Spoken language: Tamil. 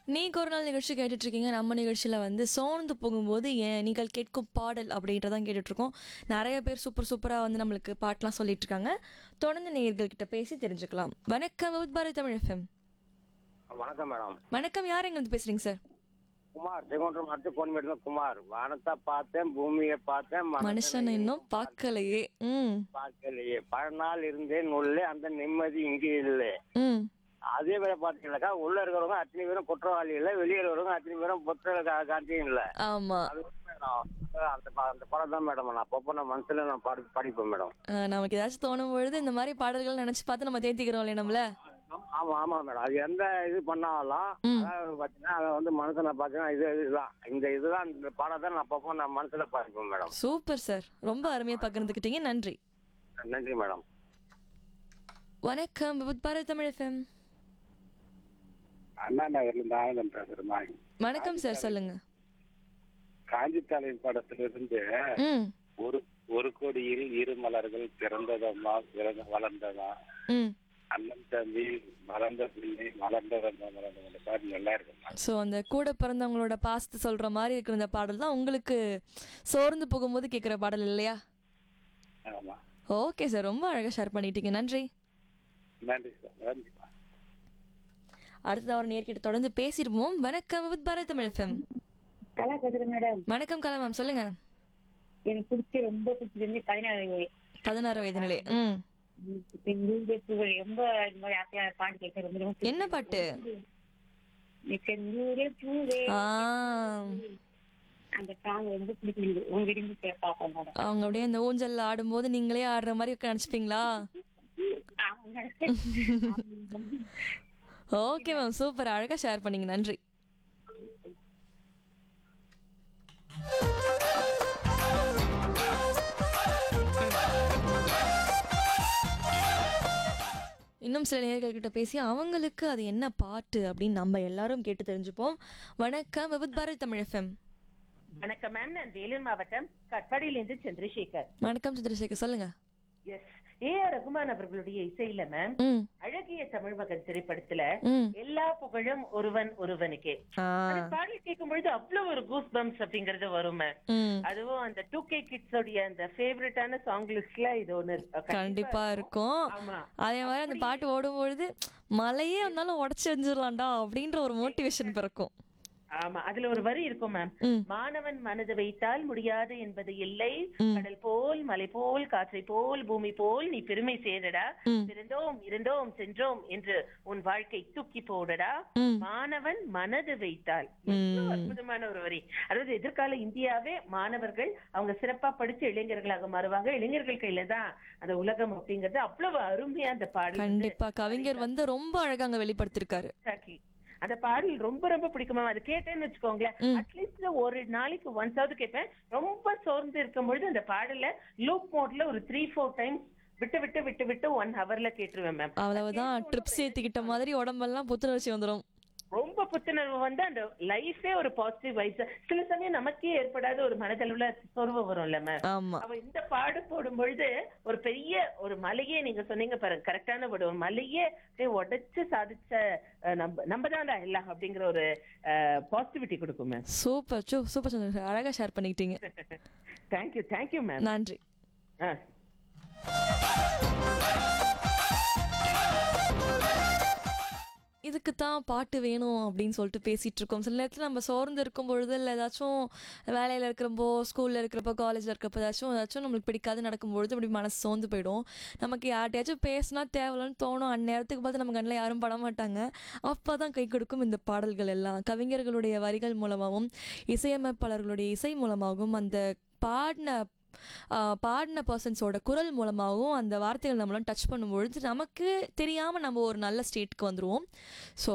நீங்க ஒரு நாள் நிகழ்ச்சி கேட்டுட்டு இருக்கீங்க நம்ம நிகழ்ச்சியில் வந்து சோர்ந்து போகும்போது ஏன் நீங்கள் கேட்கும் பாடல் அப்படின்றதான் கேட்டுட்டு இருக்கோம் நிறைய பேர் சூப்பர் சூப்பராக வந்து நம்மளுக்கு பாட்டெலாம் சொல்லிட்டு இருக்காங்க தொடர்ந்து நேயர்கள் கிட்ட பேசி தெரிஞ்சுக்கலாம் வணக்கம் வித் பாரத் தமிழ் எஃப்எம் வணக்கம் மேடம் வணக்கம் யார் எங்க வந்து பேசுறீங்க சார் குமார் செங்கோன்றம் அடுத்து கோன்மேடு குமார் வானத்தை பார்த்தேன் பூமியை பார்த்தேன் மனசனை மனுஷன் இன்னும் பார்க்கலையே ம் பார்க்கலையே பல நாள் இருந்தேன் உள்ளே அந்த நிம்மதி இங்கே இல்லை ம் அதே மாதிரி பாத்தீங்கன்னாக்கா உள்ள இருக்கிறவங்க அத்தனை பேரும் குற்றவாளி இல்ல வெளியே இருக்கிறவங்க அத்தனை பேரும் குற்ற காந்தியும் இல்ல ஆமா அது மேடம் அந்த ப- அந்த படம் தான் மேடம் நான் அப்பப்போ நான் மனசுல நான் படி படிப்பேன் மேடம் அஹ், நமக்கு ஏதாச்சும் தோணும் பொழுது இந்த மாதிரி பாடல்கள் நினைச்சு பார்த்து நம்ம தேத்திக்கிறோம் இல்லையா நம்மள ஆமா ஆமா மேடம் அது எந்த இது பண்ணாலும் அதாவது பாத்தீங்கன்னா அதை வந்து மனசுல பாத்தீங்கன்னா இது இதுதான் இந்த இதுதான் இந்த படம் தான் நான் அப்பப்போ நான் மனசுல படிப்பேன் மேடம் சூப்பர் சார் ரொம்ப அருமையா பகிர்ந்துக்கிட்டீங்க நன்றி நன்றி மேடம் வணக்கம் வித் பாரத் தமிழ் எஃப்எம் அண்ணா நகர்ல இருந்து ஆனந்தம் பேசுறேன் வணக்கம் சார் சொல்லுங்க காஞ்சித்தாளையின் படத்திலிருந்து ம் ஒரு ஒரு கோடியில் இரு மலர்கள் பிறந்ததம்மா பிறந்த வளர்ந்ததா ம் அண்ணன் தம்பி மலர்ந்த பிள்ளை மலர்ந்ததம்மா மலர்ந்த பாட்டு நல்லா இருக்குமா ஸோ அந்த கூட பிறந்தவங்களோட பாசத்தை சொல்ற மாதிரி இருக்கிற இந்த பாடல் தான் உங்களுக்கு சோர்ந்து போகும்போது கேட்குற பாடல் இல்லையா ஆமா ஓகே சார் ரொம்ப அழகாக ஷேர் பண்ணிட்டீங்க நன்றி நன்றி சார் நன்றிப்பா அடுத்தது அவர் நேர்கிட்ட தொடர்ந்து பேசிடுவோம் வணக்கம் வித் பாரத் தமிழ் எஃப்எம் கலா கதிர மேடம் வணக்கம் கலா மேம் சொல்லுங்க எனக்கு பிடிச்ச ரொம்ப பிடிச்சது பதினாறு வயது. பதினாறு வயது நிலை ம் இப்ப இந்த ஊர்ல புகழ் ரொம்ப இந்த மாதிரி ஆசையா பாட்டு கேட்க ரொம்ப ரொம்ப பிடிக்கும். என்ன பாட்டு இந்த செந்தூரே பூவே ஆ அந்த சாங் ரொம்ப பிடிக்கும் உங்க விரும்பி கே- பார்ப்பேன் மேடம் அவங்க அப்படியே அந்த ஊஞ்சல்ல ஆடும்போது நீங்களே ஆடுற மாதிரி நினச்சிப்பீங்களா ஆமாங்க. ஓகே மேம் சூப்பர் அழகாக ஷேர் பண்ணீங்க நன்றி இன்னும் சில நேயர்கள் கிட்ட பேசி அவங்களுக்கு அது என்ன பாட்டு அப்படின்னு நம்ம எல்லாரும் கேட்டு தெரிஞ்சுப்போம் வணக்கம் விபத் பாரத் தமிழ் எஃப்எம் வணக்கம் மேம் நான் வேலூர் மாவட்டம் கட்பாடியிலிருந்து சந்திரசேகர் வணக்கம் சந்திரசேகர் சொல்லுங்க எஸ் ஏ ஆர் ரகுமான் அவர்களுடைய இசையில மேம் ம் அழகிய தமிழ் மகன் திரைப்படத்துல ம் எல்லா புகழும் ஒருவன் ஒருவனுக்கே ஆ அந்த பாடல் கேட்கும் பொழுது அவ்வளவு ஒரு கூஸ் பம்ப்ஸ் அப்படிங்கறது வரும் மேம் ம் அதுவும் அந்த டூ கே கிட்ஸ் உடைய அந்த ஃபேவரட்டான சாங் லிஸ்ட்ல இது ஒண்ணு இருக்கு. கண்டிப்பா இருக்கும் ஆமா அதே மாதிரி அந்த பாட்டு ஓடும்பொழுது மலையே இருந்தாலும் உடச்சி எரிஞ்சிடலாம்டா அப்படின்ற ஒரு மோட்டிவேஷன் பிறக்கும் ஆமா அதுல ஒரு வரி இருக்கும் மேம் ம். மாணவன் மனது வைத்தால் முடியாது என்பது இல்லை கடல் போல் மலை போல் காற்றை போல் பூமி போல் நீ பெருமை சேரடா ம். பிறந்தோம் இருந்தோம் சென்றோம் என்று உன் வாழ்க்கை தூக்கி போடடா ம். மாணவன் மனது வைத்தால் எவ்வளவு அற்புதமான ஒரு வரி அதாவது எதிர்கால இந்தியாவே மாணவர்கள் அவங்க சிறப்பா படிச்சு இளைஞர்களாக மாறுவாங்க இளைஞர்கள் கையில தான் அந்த உலகம் அப்படிங்கறது அவ்வளவு அருமையா அந்த பாடல் வந்து கண்டிப்பா கவிஞர் வந்து ரொம்ப அழகா அங்க வெளிப்படுத்திருக்காரு Exactly. அந்த பாடல் ரொம்ப ரொம்ப பிடிக்குமா அது கேட்டேன்னு வச்சுக்கோங்களேன் அட்லீஸ்ட் ஒரு நாளைக்கு ஒன்ஸாவது கேட்பேன் ரொம்ப சோர்ந்து இருக்கும் பொழுது அந்த பாடல லூப் மோட்ல ஒரு த்ரீ ஃபோர் டைம்ஸ் விட்டு விட்டு விட்டு விட்டு ஒன் ஹவர்ல கேட்டுருவேன் மேம் அவ்வளவுதான் ட்ரிப்ஸ் ஏத்திக்கிட்ட மாதிரி உடம்பெல்லாம் புத்துணர்ச்சி வந்துடும் ரொம்ப புத்துணர்வு வந்து அந்த லைஃபே ஒரு பாசிட்டிவ் வைஸ் சில சமயம் நமக்கே ஏற்படாத ஒரு மனதளவுல சோர்வு வரும்ல மேம் ஆமா அவ இந்த பாடு போடும் பொழுது ஒரு பெரிய ஒரு மலையே நீங்க சொன்னீங்க பாருங்க கரெக்டான வேர்டு ஒரு மலையே அப்படியே உடைச்சு சாதிச்ச அஹ், நம்ம நம்ம தான்டா எல்லாம் அப்படிங்கிற ஒரு பாசிட்டிவிட்டி கொடுக்கும் மேம் சூப்பர் சூ சூப்பர் சந்திரசேகர் அழகா ஷேர் பண்ணிக்கிட்டீங்க தேங்க்யூ தேங்க்யூ மேம் நன்றி ஆ இதுக்கு தான் பாட்டு வேணும் அப்படின்னு சொல்லிட்டு பேசிட்டு இருக்கோம் சில நேரத்தில் நம்ம சோர்ந்து இருக்கும் பொழுது இல்லை ஏதாச்சும் வேலையில் இருக்கிறப்போ ஸ்கூலில் இருக்கிறப்போ காலேஜில் இருக்கிறப்போ ஏதாச்சும் ஏதாச்சும் நம்மளுக்கு பிடிக்காது நடக்கும்பொழுது அப்படி மனசு சோர்ந்து போயிடும் நமக்கு யார்ட்டையாச்சும் பேசினா தேவையில்லன்னு தோணும் அந்நேரத்துக்கு பார்த்து நம்ம கண்ணில் யாரும் பட மாட்டாங்க அப்போ தான் கை கொடுக்கும் இந்த பாடல்கள் எல்லாம் கவிஞர்களுடைய வரிகள் மூலமாகவும் இசையமைப்பாளர்களுடைய இசை மூலமாகவும் அந்த பாடின ஆஹ் பாடின பர்சன்ஸோட குரல் மூலமாகவும் அந்த வார்த்தைகள் நம்மளாம் டச் பண்ணும்பொழுது நமக்கு தெரியாமல் நம்ம ஒரு நல்ல ஸ்டேட்க்கு வந்துடுவோம் ஸோ